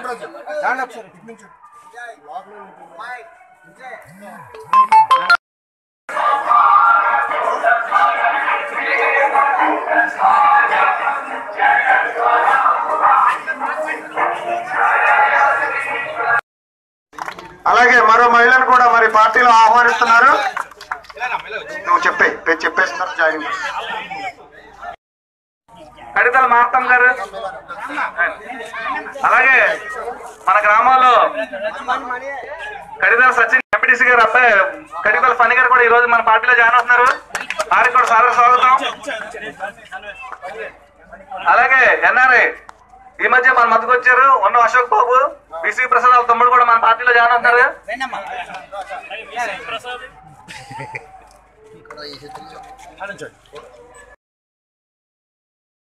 రామరాజు దాంట్లో ఒకసారి ఇటు నుంచి అలాగే మరో మహిళను కూడా మరి పార్టీలో ఆహ్వానిస్తున్నారు నువ్వు చెప్పే పేరు చెప్పేస్తున్నారు జాయిన్ కడితల మార్తం గారు అలాగే మన గ్రామంలో కడితల సచిన్ ఎంపీటీసీ గారు అబ్బాయి కడితల ఫణి గారు కూడా ఈ రోజు మన పార్టీలో జాయిన్ అవుతున్నారు వారికి కూడా సాదర స్వాగతం అలాగే ఎన్ఆర్ఐ ఈ మధ్య మన మద్దతు వచ్చారు ఉన్న అశోక్ బాబు బీసీ ప్రసాద్ వాళ్ళ తమ్ముడు కూడా మన పార్టీలో జాయిన్ అవుతున్నారు ఇక్కడ ఈ చిత్రం